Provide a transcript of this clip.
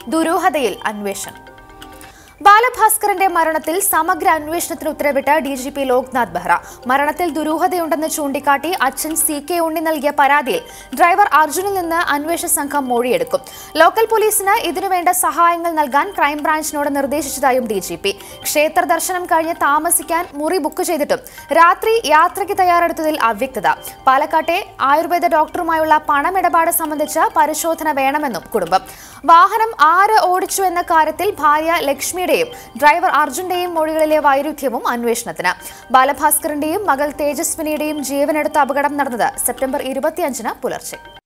ദുരൂഹതയിൽ അന്വേഷണം ബാലഭാസ്കറിന്റെ മരണത്തിൽ സമഗ്ര അന്വേഷണത്തിന് ഉത്തരവിട്ട് D G P Loknath Behera മരണത്തിൽ ദുരൂഹതയുണ്ടെന്ന് ചൂണ്ടിക്കാട്ടി അച്ഛൻ സി കെ ഉണ്ണി നൽകിയ പരാതിയിൽ ഡ്രൈവർ അർജുനിൽ നിന്ന് അന്വേഷണ സംഘം മൊഴിയെടുക്കും ലോക്കൽ പോലീസിന് ഇതിനുവേണ്ട സഹായങ്ങൾ നൽകാൻ ക്രൈംബ്രാഞ്ചിനോട് നിർദ്ദേശിച്ചതായും ഡി ജി പി ക്ഷേത്ര ദർശനം കഴിഞ്ഞ് താമസിക്കാൻ മുറി ബുക്ക് ചെയ്തിട്ടും രാത്രി യാത്രയ്ക്ക് തയ്യാറെടുത്തതിൽ അവ്യക്തത പാലക്കാട്ടെ ആയുർവേദ ഡോക്ടറുമായുള്ള പണമിടപാട് സംബന്ധിച്ച് പരിശോധന വേണമെന്നും കുടുംബം വാഹനം ആര് ഓടിച്ചു എന്ന കാര്യത്തിൽ ഭാര്യ ലക്ഷ്മിയുടെയും ഡ്രൈവർ അർജുന്റെയും മൊഴികളിലെ വൈരുദ്ധ്യവും അന്വേഷണത്തിന് ബാലഭാസ്കറിന്റെയും മകൾ തേജസ്വിനിയുടെയും ജീവനെടുത്ത അപകടം നടന്നത് സെപ്റ്റംബർ ഇരുപത്തിയഞ്ചിന് പുലർച്ചെ